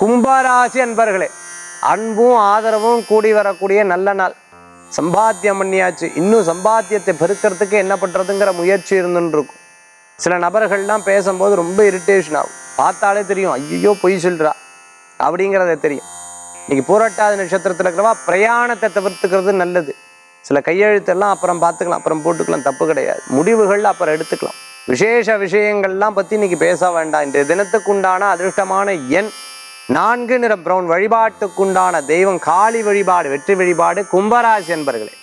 கும்பராசி அன்பர்களே அன்பும் ஆதரவும் கூடி வரக்கூடிய நல்ல நாள் சம்பாத்தியம் பண்ணியாச்சு இன்னும் சம்பாத்தியத்தை பெருக்கிறதுக்கு என்ன பண்றதுங்கிற முயற்சி இருந்துன்னு இருக்கும் சில நபர்கள்லாம் பேசும்போது ரொம்ப இரிட்டேஷன் ஆகும் பார்த்தாலே தெரியும் ஐயோ பொய் சொல்றா அப்படிங்கிறத தெரியும் இன்னைக்கு பூரட்டாதி நட்சத்திரத்தில் இருக்கிறவா பிரயாணத்தை தவிர்த்துக்கிறது நல்லது சில கையெழுத்தெல்லாம் அப்புறம் பார்த்துக்கலாம் அப்புறம் போட்டுக்கலாம் தப்பு கிடையாது முடிவுகள் அப்புறம் எடுத்துக்கலாம் விசேஷ விஷயங்கள்லாம் பற்றி இன்னைக்கு பேச வேண்டாம் இன்றைய தினத்துக்குண்டான அதிர்ஷ்டமான எண் நான்கு நிற பிரவுன் வழிபாட்டுக்குண்டான தெய்வம் காளி வழிபாடு வெற்றி வழிபாடு கும்பராசி என்பர்களே